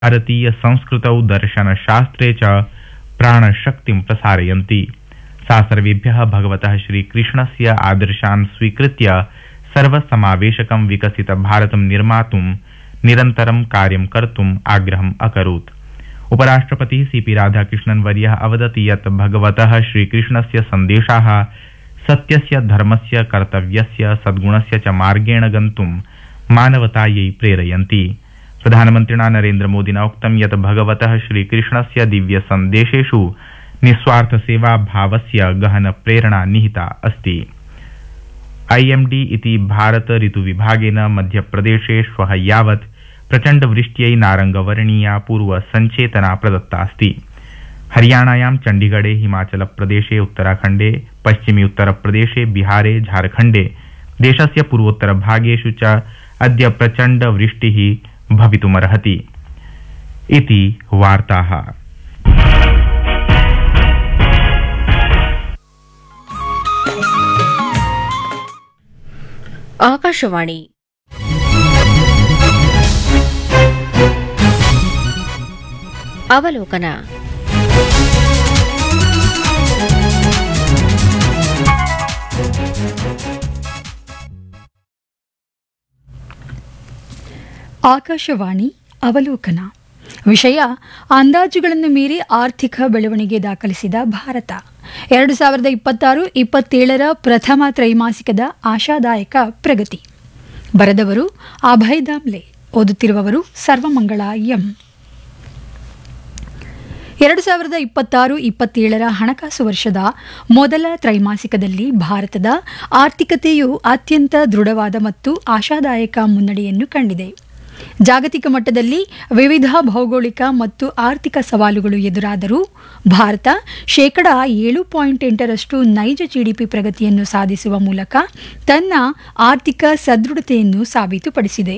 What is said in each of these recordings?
भारतीयसंस्कृतौ दर्शनशास्त्रे च प्राणशक्तिं प्रसारयन्ति सा सर्वेभ्यः भगवतः श्रीकृष्णस्य आदर्शान् स्वीकृत्य सर्वसमावेशकं विकसितभारतं निर्मातुं निरन्तरं कार्यं कर्तुम् आग्रहम् अकरोत् उपराष्ट्रपतिः सीपी राधाकृष्णन् वर्यः अवदति यत् भगवतः श्रीकृष्णस्य सन्देशाः सत्यस्य धर्मस्य कर्तव्यस्य सद्गुणस्य च मार्गेण गन्तुं मानवतायै प्रेरयन्ति प्रधानमन्त्रिणा नरेन्द्रमोदिना उक्तं यत् भगवतः श्रीकृष्णस्य दिव्यसन्देशेषु निस्वार्थसेवाभावस्य गहनप्रेरणा निहिता अस्ति आईएमडी इति भारत ऋतुविभागेन मध्यप्रदेशे श्वः यावत् प्रचण्डवृष्ट्यै नारङ्गवर्णीया पूर्वसञ्चेतना प्रदत्तास्ति हरियाणायां चण्डीगढे हिमाचलप्रदेशे उत्तराखण्डे पश्चिमी उत्तरप्रदेशे बिहारे झारखण्डे देशस्य पूर्वोत्तरभागेषु च अद्य प्रचण्डवृष्टिः भवितुमर्हति इति वार्ताः ಆಕಾಶವಾಣಿ ಅವಲೋಕನ ಆಕಾಶವಾಣಿ ಅವಲೋಕನ ವಿಷಯ ಅಂದಾಜುಗಳನ್ನು ಮೀರಿ ಆರ್ಥಿಕ ಬೆಳವಣಿಗೆ ದಾಖಲಿಸಿದ ಭಾರತ ಎರಡು ಸಾವಿರದ ಇಪ್ಪತ್ತಾರು ಇಪ್ಪತ್ತೇಳರ ಪ್ರಥಮ ತ್ರೈಮಾಸಿಕದ ಆಶಾದಾಯಕ ಪ್ರಗತಿ ಬರೆದವರು ಅಭಯ್ ದಾಮ್ಲೆ ಓದುತ್ತಿರುವವರು ಸರ್ವಮಂಗಳ ಎಂ ಎರಡು ಸಾವಿರದ ಇಪ್ಪತ್ತಾರು ಇಪ್ಪತ್ತೇಳರ ಹಣಕಾಸು ವರ್ಷದ ಮೊದಲ ತ್ರೈಮಾಸಿಕದಲ್ಲಿ ಭಾರತದ ಆರ್ಥಿಕತೆಯು ಅತ್ಯಂತ ದೃಢವಾದ ಮತ್ತು ಆಶಾದಾಯಕ ಮುನ್ನಡೆಯನ್ನು ಕಂಡಿದೆ ಜಾಗತಿಕ ಮಟ್ಟದಲ್ಲಿ ವಿವಿಧ ಭೌಗೋಳಿಕ ಮತ್ತು ಆರ್ಥಿಕ ಸವಾಲುಗಳು ಎದುರಾದರೂ ಭಾರತ ಶೇಕಡ ಏಳು ಪಾಯಿಂಟ್ ಎಂಟರಷ್ಟು ನೈಜ ಜಿಡಿಪಿ ಪ್ರಗತಿಯನ್ನು ಸಾಧಿಸುವ ಮೂಲಕ ತನ್ನ ಆರ್ಥಿಕ ಸದೃಢತೆಯನ್ನು ಸಾಬೀತುಪಡಿಸಿದೆ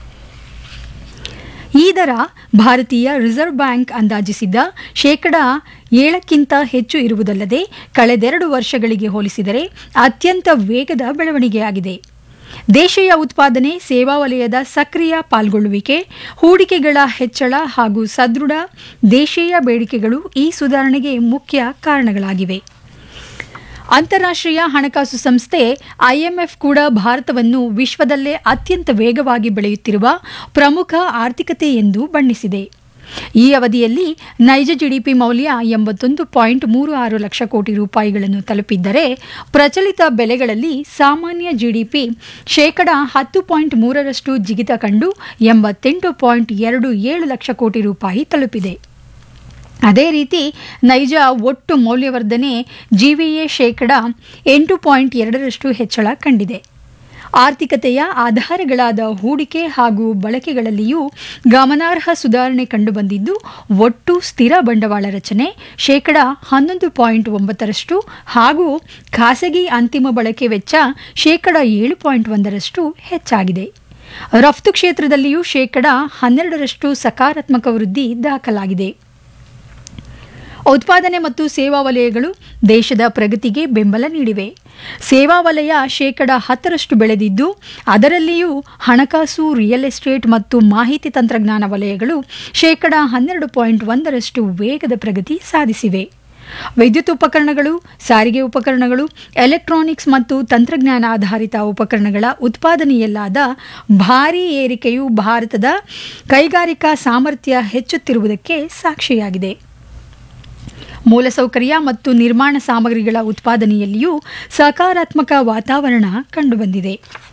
ಈ ದರ ಭಾರತೀಯ ರಿಸರ್ವ್ ಬ್ಯಾಂಕ್ ಅಂದಾಜಿಸಿದ್ದ ಶೇಕಡ ಏಳಕ್ಕಿಂತ ಹೆಚ್ಚು ಇರುವುದಲ್ಲದೆ ಕಳೆದೆರಡು ವರ್ಷಗಳಿಗೆ ಹೋಲಿಸಿದರೆ ಅತ್ಯಂತ ವೇಗದ ಬೆಳವಣಿಗೆಯಾಗಿದೆ ದೇಶೀಯ ಉತ್ಪಾದನೆ ಸೇವಾ ವಲಯದ ಸಕ್ರಿಯ ಪಾಲ್ಗೊಳ್ಳುವಿಕೆ ಹೂಡಿಕೆಗಳ ಹೆಚ್ಚಳ ಹಾಗೂ ಸದೃಢ ದೇಶೀಯ ಬೇಡಿಕೆಗಳು ಈ ಸುಧಾರಣೆಗೆ ಮುಖ್ಯ ಕಾರಣಗಳಾಗಿವೆ ಅಂತಾರಾಷ್ಟ್ರೀಯ ಹಣಕಾಸು ಸಂಸ್ಥೆ ಐಎಂಎಫ್ ಕೂಡ ಭಾರತವನ್ನು ವಿಶ್ವದಲ್ಲೇ ಅತ್ಯಂತ ವೇಗವಾಗಿ ಬೆಳೆಯುತ್ತಿರುವ ಪ್ರಮುಖ ಆರ್ಥಿಕತೆ ಎಂದು ಬಣ್ಣಿಸಿದೆ ಈ ಅವಧಿಯಲ್ಲಿ ನೈಜ ಜಿಡಿಪಿ ಮೌಲ್ಯ ಎಂಬತ್ತೊಂದು ಪಾಯಿಂಟ್ ಮೂರು ಆರು ಲಕ್ಷ ಕೋಟಿ ರೂಪಾಯಿಗಳನ್ನು ತಲುಪಿದ್ದರೆ ಪ್ರಚಲಿತ ಬೆಲೆಗಳಲ್ಲಿ ಸಾಮಾನ್ಯ ಜಿಡಿಪಿ ಶೇಕಡ ಹತ್ತು ಪಾಯಿಂಟ್ ಮೂರರಷ್ಟು ಜಿಗಿತ ಕಂಡು ಎಂಬತ್ತೆಂಟು ಪಾಯಿಂಟ್ ಎರಡು ಏಳು ಲಕ್ಷ ಕೋಟಿ ರೂಪಾಯಿ ತಲುಪಿದೆ ಅದೇ ರೀತಿ ನೈಜ ಒಟ್ಟು ಮೌಲ್ಯವರ್ಧನೆ ಜಿವಿಎ ಶೇಕಡ ಎಂಟು ಪಾಯಿಂಟ್ ಎರಡರಷ್ಟು ಹೆಚ್ಚಳ ಕಂಡಿದೆ ಆರ್ಥಿಕತೆಯ ಆಧಾರಗಳಾದ ಹೂಡಿಕೆ ಹಾಗೂ ಬಳಕೆಗಳಲ್ಲಿಯೂ ಗಮನಾರ್ಹ ಸುಧಾರಣೆ ಕಂಡುಬಂದಿದ್ದು ಒಟ್ಟು ಸ್ಥಿರ ಬಂಡವಾಳ ರಚನೆ ಶೇಕಡ ಹನ್ನೊಂದು ಪಾಯಿಂಟ್ ಒಂಬತ್ತರಷ್ಟು ಹಾಗೂ ಖಾಸಗಿ ಅಂತಿಮ ಬಳಕೆ ವೆಚ್ಚ ಶೇಕಡ ಏಳು ಪಾಯಿಂಟ್ ಒಂದರಷ್ಟು ಹೆಚ್ಚಾಗಿದೆ ರಫ್ತು ಕ್ಷೇತ್ರದಲ್ಲಿಯೂ ಶೇಕಡ ಹನ್ನೆರಡರಷ್ಟು ಸಕಾರಾತ್ಮಕ ವೃದ್ಧಿ ದಾಖಲಾಗಿದೆ ಉತ್ಪಾದನೆ ಮತ್ತು ಸೇವಾ ವಲಯಗಳು ದೇಶದ ಪ್ರಗತಿಗೆ ಬೆಂಬಲ ನೀಡಿವೆ ಸೇವಾ ವಲಯ ಶೇಕಡ ಹತ್ತರಷ್ಟು ಬೆಳೆದಿದ್ದು ಅದರಲ್ಲಿಯೂ ಹಣಕಾಸು ರಿಯಲ್ ಎಸ್ಟೇಟ್ ಮತ್ತು ಮಾಹಿತಿ ತಂತ್ರಜ್ಞಾನ ವಲಯಗಳು ಶೇಕಡ ಹನ್ನೆರಡು ಪಾಯಿಂಟ್ ಒಂದರಷ್ಟು ವೇಗದ ಪ್ರಗತಿ ಸಾಧಿಸಿವೆ ವಿದ್ಯುತ್ ಉಪಕರಣಗಳು ಸಾರಿಗೆ ಉಪಕರಣಗಳು ಎಲೆಕ್ಟ್ರಾನಿಕ್ಸ್ ಮತ್ತು ತಂತ್ರಜ್ಞಾನ ಆಧಾರಿತ ಉಪಕರಣಗಳ ಉತ್ಪಾದನೆಯಲ್ಲಾದ ಭಾರೀ ಏರಿಕೆಯು ಭಾರತದ ಕೈಗಾರಿಕಾ ಸಾಮರ್ಥ್ಯ ಹೆಚ್ಚುತ್ತಿರುವುದಕ್ಕೆ ಸಾಕ್ಷಿಯಾಗಿದೆ ಮೂಲಸೌಕರ್ಯ ಮತ್ತು ನಿರ್ಮಾಣ ಸಾಮಗ್ರಿಗಳ ಉತ್ಪಾದನೆಯಲ್ಲಿಯೂ ಸಕಾರಾತ್ಮಕ ವಾತಾವರಣ ಕಂಡುಬಂದಿದೆ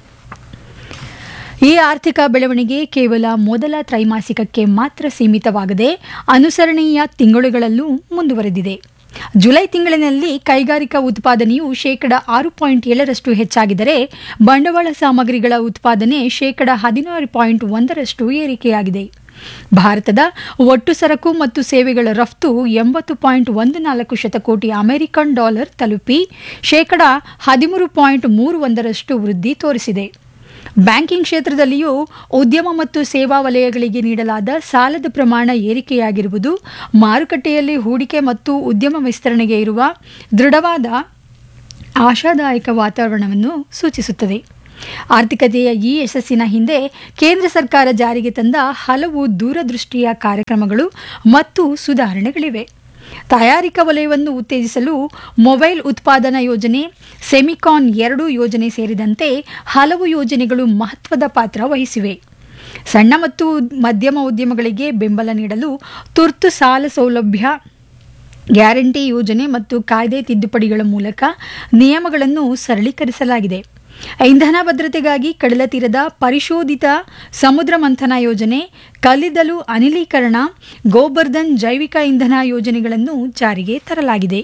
ಈ ಆರ್ಥಿಕ ಬೆಳವಣಿಗೆ ಕೇವಲ ಮೊದಲ ತ್ರೈಮಾಸಿಕಕ್ಕೆ ಮಾತ್ರ ಸೀಮಿತವಾಗದೆ ಅನುಸರಣೀಯ ತಿಂಗಳುಗಳಲ್ಲೂ ಮುಂದುವರೆದಿದೆ ಜುಲೈ ತಿಂಗಳಿನಲ್ಲಿ ಕೈಗಾರಿಕಾ ಉತ್ಪಾದನೆಯು ಶೇಕಡ ಆರು ಪಾಯಿಂಟ್ ಏಳರಷ್ಟು ಹೆಚ್ಚಾಗಿದ್ದರೆ ಬಂಡವಾಳ ಸಾಮಗ್ರಿಗಳ ಉತ್ಪಾದನೆ ಶೇಕಡ ಹದಿನಾರು ಪಾಯಿಂಟ್ ಒಂದರಷ್ಟು ಏರಿಕೆಯಾಗಿದೆ ಭಾರತದ ಒಟ್ಟು ಸರಕು ಮತ್ತು ಸೇವೆಗಳ ರಫ್ತು ಎಂಬತ್ತು ಪಾಯಿಂಟ್ ಒಂದು ನಾಲ್ಕು ಶತಕೋಟಿ ಅಮೆರಿಕನ್ ಡಾಲರ್ ತಲುಪಿ ಶೇಕಡ ಹದಿಮೂರು ಪಾಯಿಂಟ್ ಮೂರು ಒಂದರಷ್ಟು ವೃದ್ಧಿ ತೋರಿಸಿದೆ ಬ್ಯಾಂಕಿಂಗ್ ಕ್ಷೇತ್ರದಲ್ಲಿಯೂ ಉದ್ಯಮ ಮತ್ತು ಸೇವಾ ವಲಯಗಳಿಗೆ ನೀಡಲಾದ ಸಾಲದ ಪ್ರಮಾಣ ಏರಿಕೆಯಾಗಿರುವುದು ಮಾರುಕಟ್ಟೆಯಲ್ಲಿ ಹೂಡಿಕೆ ಮತ್ತು ಉದ್ಯಮ ವಿಸ್ತರಣೆಗೆ ಇರುವ ದೃಢವಾದ ಆಶಾದಾಯಕ ವಾತಾವರಣವನ್ನು ಸೂಚಿಸುತ್ತದೆ ಆರ್ಥಿಕತೆಯ ಈ ಯಶಸ್ಸಿನ ಹಿಂದೆ ಕೇಂದ್ರ ಸರ್ಕಾರ ಜಾರಿಗೆ ತಂದ ಹಲವು ದೂರದೃಷ್ಟಿಯ ಕಾರ್ಯಕ್ರಮಗಳು ಮತ್ತು ಸುಧಾರಣೆಗಳಿವೆ ತಯಾರಿಕಾ ವಲಯವನ್ನು ಉತ್ತೇಜಿಸಲು ಮೊಬೈಲ್ ಉತ್ಪಾದನಾ ಯೋಜನೆ ಸೆಮಿಕಾನ್ ಎರಡು ಯೋಜನೆ ಸೇರಿದಂತೆ ಹಲವು ಯೋಜನೆಗಳು ಮಹತ್ವದ ಪಾತ್ರ ವಹಿಸಿವೆ ಸಣ್ಣ ಮತ್ತು ಮಧ್ಯಮ ಉದ್ಯಮಗಳಿಗೆ ಬೆಂಬಲ ನೀಡಲು ತುರ್ತು ಸಾಲ ಸೌಲಭ್ಯ ಗ್ಯಾರಂಟಿ ಯೋಜನೆ ಮತ್ತು ಕಾಯ್ದೆ ತಿದ್ದುಪಡಿಗಳ ಮೂಲಕ ನಿಯಮಗಳನ್ನು ಸರಳೀಕರಿಸಲಾಗಿದೆ ಇಂಧನ ಭದ್ರತೆಗಾಗಿ ಕಡಲ ತೀರದ ಪರಿಶೋಧಿತ ಸಮುದ್ರ ಮಂಥನ ಯೋಜನೆ ಕಲ್ಲಿದ್ದಲು ಅನಿಲೀಕರಣ ಗೋಬರ್ಧನ್ ಜೈವಿಕ ಇಂಧನ ಯೋಜನೆಗಳನ್ನು ಜಾರಿಗೆ ತರಲಾಗಿದೆ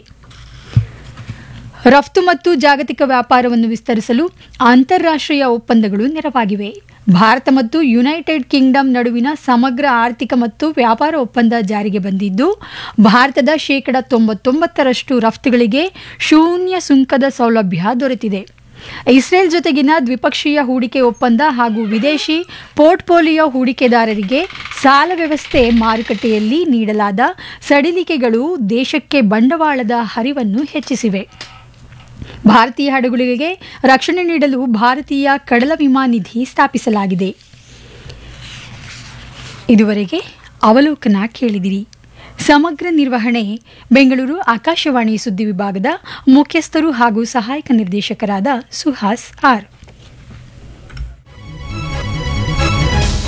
ರಫ್ತು ಮತ್ತು ಜಾಗತಿಕ ವ್ಯಾಪಾರವನ್ನು ವಿಸ್ತರಿಸಲು ಅಂತಾರಾಷ್ಟ್ರೀಯ ಒಪ್ಪಂದಗಳು ನೆರವಾಗಿವೆ ಭಾರತ ಮತ್ತು ಯುನೈಟೆಡ್ ಕಿಂಗ್ಡಮ್ ನಡುವಿನ ಸಮಗ್ರ ಆರ್ಥಿಕ ಮತ್ತು ವ್ಯಾಪಾರ ಒಪ್ಪಂದ ಜಾರಿಗೆ ಬಂದಿದ್ದು ಭಾರತದ ಶೇಕಡ ತೊಂಬತ್ತೊಂಬತ್ತರಷ್ಟು ರಫ್ತುಗಳಿಗೆ ಶೂನ್ಯ ಸುಂಕದ ಸೌಲಭ್ಯ ದೊರೆತಿದೆ ಇಸ್ರೇಲ್ ಜೊತೆಗಿನ ದ್ವಿಪಕ್ಷೀಯ ಹೂಡಿಕೆ ಒಪ್ಪಂದ ಹಾಗೂ ವಿದೇಶಿ ಪೋರ್ಟ್ಫೋಲಿಯೋ ಹೂಡಿಕೆದಾರರಿಗೆ ಸಾಲ ವ್ಯವಸ್ಥೆ ಮಾರುಕಟ್ಟೆಯಲ್ಲಿ ನೀಡಲಾದ ಸಡಿಲಿಕೆಗಳು ದೇಶಕ್ಕೆ ಬಂಡವಾಳದ ಹರಿವನ್ನು ಹೆಚ್ಚಿಸಿವೆ ಭಾರತೀಯ ಹಡಗುಗಳಿಗೆ ರಕ್ಷಣೆ ನೀಡಲು ಭಾರತೀಯ ಕಡಲ ವಿಮಾ ನಿಧಿ ಸ್ಥಾಪಿಸಲಾಗಿದೆ ಇದುವರೆಗೆ ಅವಲೋಕನ ಕೇಳಿದಿರಿ ಸಮಗ್ರ ನಿರ್ವಹಣೆ ಬೆಂಗಳೂರು ಆಕಾಶವಾಣಿ ಸುದ್ದಿ ವಿಭಾಗದ ಮುಖ್ಯಸ್ಥರು ಹಾಗೂ ಸಹಾಯಕ ನಿರ್ದೇಶಕರಾದ ಸುಹಾಸ್ ಆರ್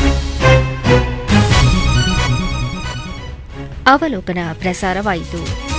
ಅವಲೋಕನ ಪ್ರಸಾರವಾಯಿತು